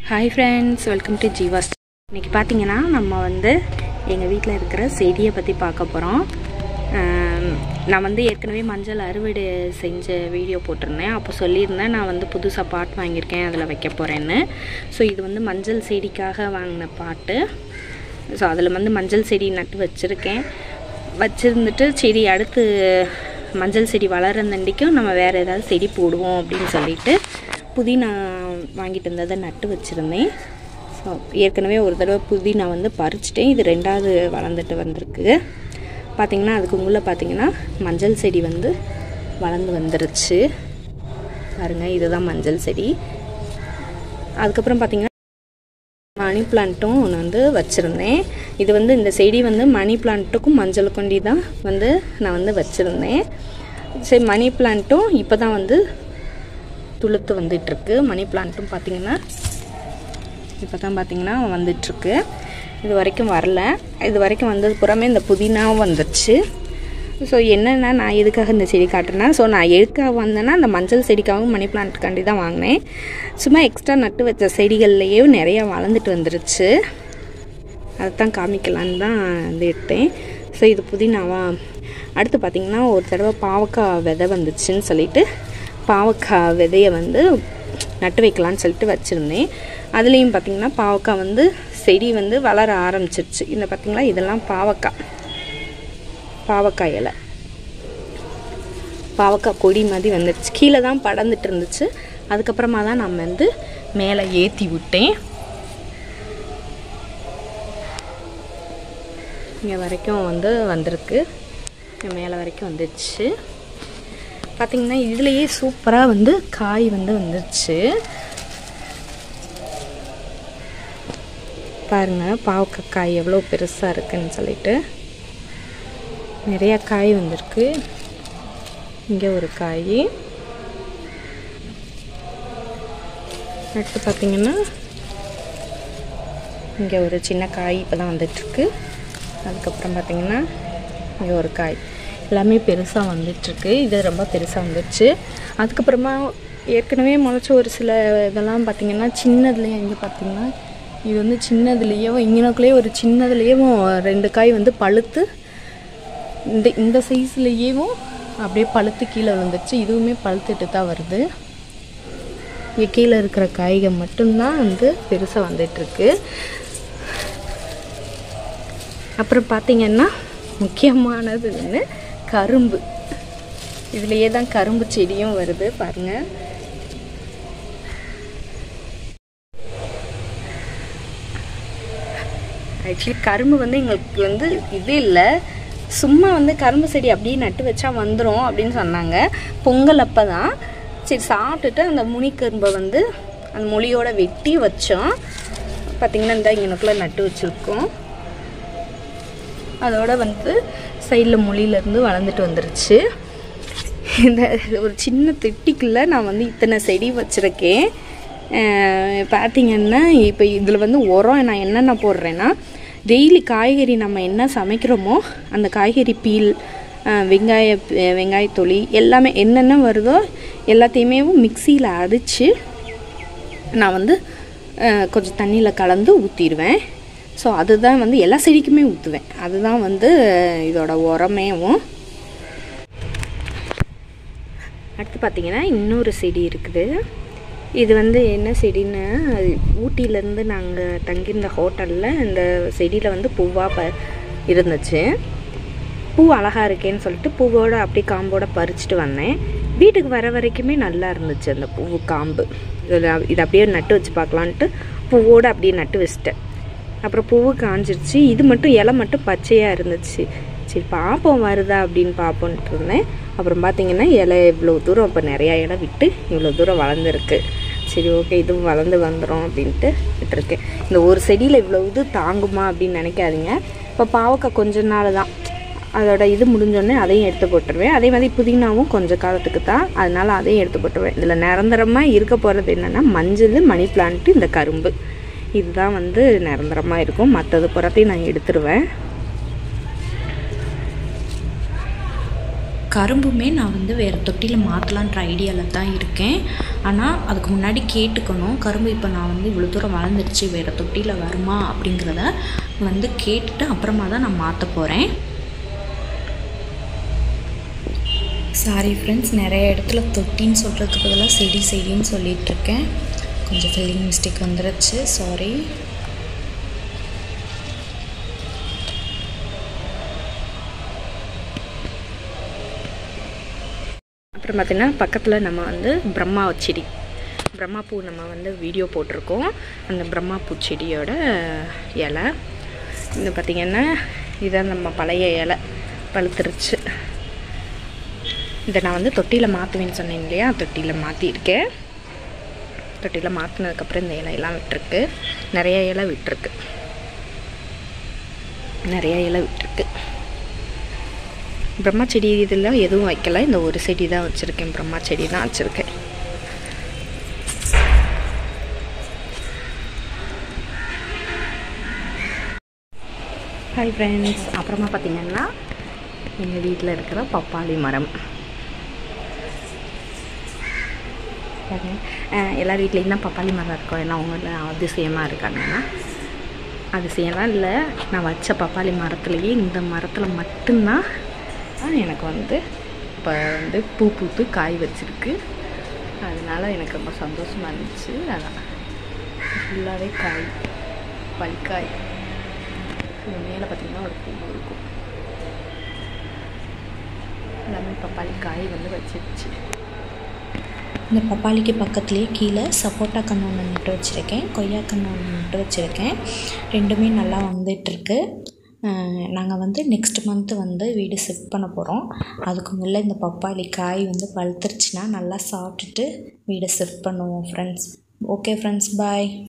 hi friends welcome to Jeeva's இன்றைக்கி பார்த்தீங்கன்னா நம்ம வந்து எங்கள் வீட்டில் இருக்கிற செடியை பற்றி பார்க்க போகிறோம் நான் வந்து ஏற்கனவே மஞ்சள் அறுவடை செஞ்ச வீடியோ போட்டிருந்தேன் அப்போ சொல்லியிருந்தேன் நான் வந்து புதுசாக பாட் வாங்கியிருக்கேன் அதில் வைக்க போகிறேன்னு ஸோ இது வந்து மஞ்சள் செடிக்காக வாங்கின பாட்டு ஸோ அதில் வந்து மஞ்சள் செடி நட்டு வச்சுருக்கேன் வச்சுருந்துட்டு செடி அடுத்து மஞ்சள் செடி வளர்றந்தண்டிக்கும் நம்ம வேறு ஏதாவது செடி போடுவோம் அப்படின்னு சொல்லிட்டு புதினா வாங்கிட்டு இருந்ததை நட்டு வச்சுருந்தேன் ஸோ ஏற்கனவே ஒரு தடவை புதினா வந்து பறிச்சிட்டேன் இது ரெண்டாவது வளர்ந்துட்டு வந்திருக்கு பார்த்திங்கன்னா அதுக்கு உள்ள பார்த்திங்கன்னா மஞ்சள் செடி வந்து வளர்ந்து வந்துருச்சு பாருங்கள் இதுதான் மஞ்சள் செடி அதுக்கப்புறம் பார்த்திங்கன்னா மணி பிளான்ட்டும் ஒன்று வந்து வச்சுருந்தேன் இது வந்து இந்த செடி வந்து மணி பிளான்ட்டுக்கும் மஞ்சள் கொண்டி தான் வந்து நான் வந்து வச்சுருந்தேன் சரி மணி பிளான்ட்டும் இப்போ தான் வந்து துளுத்து வந்துட்டுருக்கு மணி பிளான்ட்டும் பார்த்திங்கன்னா இப்போ தான் பார்த்திங்கன்னா வந்துட்டுருக்கு இது வரைக்கும் வரல இது வரைக்கும் வந்தது புறமே இந்த புதினாவும் வந்துடுச்சு ஸோ என்னென்னா நான் எதுக்காக இந்த செடி காட்டுறேன்னா ஸோ நான் எதுக்காக வந்தேன்னா அந்த மஞ்சள் செடிக்காகவும் மணி பிளான்ட்டுக்காண்டி தான் வாங்கினேன் சும்மா எக்ஸ்ட்ரா நட்டு வச்ச செடிகள்லேயே நிறையா வளர்ந்துட்டு வந்துருச்சு அதை தான் காமிக்கலான்னு தான் வந்து எடுத்தேன் ஸோ இது புதினாவா அடுத்து பார்த்திங்கன்னா ஒரு தடவை பாவக்காய் விதை வந்துச்சுன்னு சொல்லிட்டு பாவக்காய் விதையை வந்து நட்டு வைக்கலான்னு சொல்லிட்டு வச்சுருந்தேன் அதுலேயும் பார்த்திங்கன்னா பாவக்காய் வந்து செடி வந்து வளர ஆரம்பிச்சிருச்சு இந்த பார்த்திங்களா இதெல்லாம் பாவக்காய் பாவக்காய் இலை பாவக்காய் கொடி மாதிரி வந்துடுச்சு கீழே தான் படர்ந்துட்டு இருந்துச்சு அதுக்கப்புறமா தான் நம்ம வந்து மேலே ஏற்றி விட்டேன் இங்கே வரைக்கும் வந்து வந்திருக்கு மேலே வரைக்கும் வந்துடுச்சு பார்த்திங்கன்னா இதுலேயே சூப்பராக வந்து காய் வந்து வந்துருச்சு பாருங்கள் பாவக்காய் காய் எவ்வளோ பெருசாக இருக்குன்னு சொல்லிட்டு நிறையா காய் வந்திருக்கு இங்கே ஒரு காய் அடுத்து பார்த்திங்கன்னா இங்கே ஒரு சின்ன காய் இப்போ தான் வந்துட்டுருக்கு அதுக்கப்புறம் பார்த்திங்கன்னா இங்கே ஒரு காய் எல்லாமே பெருசாக வந்துட்டுருக்கு இது ரொம்ப பெருசாக வந்துடுச்சு அதுக்கப்புறமா ஏற்கனவே முளைச்ச ஒரு சில இதெல்லாம் பார்த்திங்கன்னா சின்னதுலேயே இங்கே பார்த்திங்கன்னா இது வந்து சின்னதுலேயும் இங்கனக்குள்ளேயே ஒரு சின்னதுலேயும் ரெண்டு காய் வந்து பழுத்து இந்த இந்த சைஸ்லேயும் அப்படியே பழுத்து கீழே விழுந்துருச்சு இதுவுமே பழுத்துட்டு தான் வருது இங்கே கீழே இருக்கிற காய்கள் மட்டும்தான் வந்து பெருசாக வந்துட்டுருக்கு அப்புறம் பார்த்திங்கன்னா முக்கியமானது ஒன்று கரும்பு இதுலேயே தான் கரும்பு செடியும் வருது பாருங்கள் ஆக்சுவலி கரும்பு வந்து எங்களுக்கு வந்து இது இல்லை சும்மா வந்து கரும்பு செடி அப்படியே நட்டு வச்சா வந்துடும் அப்படின்னு சொன்னாங்க பொங்கல் அப்போ தான் சரி சாப்பிட்டுட்டு அந்த முனிக்கரும்பை வந்து அந்த மொழியோட வெட்டி வச்சோம் பார்த்திங்கன்னா இந்த இங்கனக்குள்ளே நட்டு வச்சுருக்கோம் அதோட வந்து சைடில் மொழியிலேருந்து வளர்ந்துட்டு வந்துருச்சு இந்த ஒரு சின்ன திட்டிக்குள்ளே நான் வந்து இத்தனை செடி வச்சுருக்கேன் பார்த்திங்கன்னா இப்போ இதில் வந்து உரம் நான் என்னென்ன போடுறேன்னா டெய்லி காய்கறி நம்ம என்ன சமைக்கிறோமோ அந்த காய்கறி பீல் வெங்காய வெங்காயத்தொளி எல்லாமே என்னென்ன வருதோ எல்லாத்தையுமே மிக்சியில் அடித்து நான் வந்து கொஞ்சம் தண்ணியில் கலந்து ஊற்றிடுவேன் ஸோ அதுதான் வந்து எல்லா செடிக்குமே ஊற்றுவேன் அதுதான் வந்து இதோட உரமேவும் அடுத்து பார்த்திங்கன்னா இன்னொரு செடி இருக்குது இது வந்து என்ன செடின்னு ஊட்டியிலேருந்து நாங்கள் தங்கியிருந்த ஹோட்டலில் இந்த செடியில் வந்து பூவாக ப இருந்துச்சு பூ அழகாக இருக்கேன்னு சொல்லிட்டு பூவோட அப்படியே காம்போட பறிச்சுட்டு வந்தேன் வீட்டுக்கு வர வரைக்குமே நல்லா இருந்துச்சு அந்த பூவு காம்பு இதில் இது அப்படியே நட்டு வச்சு பார்க்கலான்ட்டு பூவோடு அப்படியே நட்டு வச்சிட்டேன் அப்புறம் பூவு காஞ்சிருச்சு இது மட்டும் இலை மட்டும் பச்சையாக இருந்துச்சு சரி பார்ப்போம் வருதா அப்படின்னு பார்ப்போன்ட்டு இருந்தேன் அப்புறம் பார்த்தீங்கன்னா இலை இவ்வளோ தூரம் இப்போ நிறையா இலை விட்டு இவ்வளோ தூரம் வளர்ந்துருக்கு சரி ஓகே இதுவும் வளர்ந்து வந்துடும் அப்படின்ட்டு விட்டுருக்கேன் இந்த ஒரு செடியில் இவ்வளோ இது தாங்குமா அப்படின்னு நினைக்காதீங்க இப்போ பாவக்காய் கொஞ்ச நாள் தான் அதோட இது முடிஞ்சோடனே அதையும் எடுத்து போட்டுருவேன் அதே மாதிரி புதினாவும் கொஞ்சம் காலத்துக்கு தான் அதனால் அதையும் எடுத்து போட்டுருவேன் இதில் நிரந்தரமாக இருக்க போகிறது என்னென்னா மஞ்சள் மணி பிளான்ட்டு இந்த கரும்பு இதுதான் வந்து நிரந்தரமாக இருக்கும் மற்றது புறத்தையும் நான் எடுத்துருவேன் கரும்புமே நான் வந்து வேறு தொட்டியில் மாற்றலான்ற ஐடியாவில் தான் இருக்கேன் ஆனால் அதுக்கு முன்னாடி கேட்டுக்கணும் கரும்பு இப்போ நான் வந்து இவ்வளோ தூரம் வளர்ந்துருச்சு வேறு தொட்டியில் வருமா அப்படிங்கிறத வந்து கேட்டுட்டு அப்புறமா தான் நான் மாற்ற போகிறேன் சாரி ஃப்ரெண்ட்ஸ் நிறைய இடத்துல தொட்டின்னு சொல்கிறதுக்கு பதிலாக செடி செடின்னு சொல்லிகிட்ருக்கேன் கொஞ்சம் ஃபில்லிங் மிஸ்டேக் வந்துருச்சு சாரி அப்புறம் பார்த்திங்கன்னா பக்கத்தில் நம்ம வந்து பிரம்மா செடி பிரம்மா பூ நம்ம வந்து வீடியோ போட்டிருக்கோம் அந்த பிரம்மா பூ செடியோட இலை இது பார்த்திங்கன்னா இதான் நம்ம பழைய இலை பழுத்துருச்சு இதை நான் வந்து தொட்டியில் மாற்றுவேன்னு சொன்னேன் இல்லையா தொட்டியில் மாற்றிருக்கேன் தொட்டியில் மாற்றினதுக்கப்புறம் இந்த இலையெல்லாம் விட்டுருக்கு நிறைய இலை விட்டுருக்கு நிறைய இலை விட்டுருக்கு பிரம்மா செடி இதெல்லாம் எதுவும் வைக்கல இந்த ஒரு செடி தான் வச்சுருக்கேன் பிரம்மா செடி தான் வச்சுருக்கேன் ஹாய் ஃப்ரெண்ட்ஸ் அப்புறமா பார்த்திங்கன்னா எங்கள் வீட்டில் இருக்கிற பப்பாளி மரம் எல்லா வீட்லேயும் தான் பப்பாளி மரம் இருக்கும் ஏன்னா அவங்க அதிசயமாக இருக்காங்கன்னா அதிசயம்லாம் இல்லை நான் வச்ச பப்பாளி மரத்துலேயே இந்த மரத்தில் மட்டும்தான் எனக்கு வந்து இப்போ வந்து பூ பூத்து காய் வச்சுருக்கு அதனால் எனக்கு ரொம்ப சந்தோஷமாக இருந்துச்சு அதான் ஃபுல்லாகவே காய் பல்காய் இது மேலே பார்த்திங்கன்னா ஒரு பூ இருக்கும் எல்லாமே பப்பாளி காய் வந்து வச்சிருச்சு இந்த பப்பாளிக்கு பக்கத்துலேயே கீழே சப்போட்டா கன்று ஒன்று நட்டு வச்சுருக்கேன் கொய்யா கன்று ஒன்று நட்டு வச்சுருக்கேன் ரெண்டுமே நல்லா வந்துட்டுருக்கு நாங்கள் வந்து நெக்ஸ்ட் மந்த்து வந்து வீடு ஷிஃப்ட் பண்ண போகிறோம் அதுக்கு முன்னே இந்த பப்பாளி காய் வந்து பழுத்துருச்சுன்னா நல்லா சாப்பிட்டுட்டு வீடை ஷிஃப்ட் பண்ணுவோம் ஃப்ரெண்ட்ஸ் ஓகே ஃப்ரெண்ட்ஸ் பாய்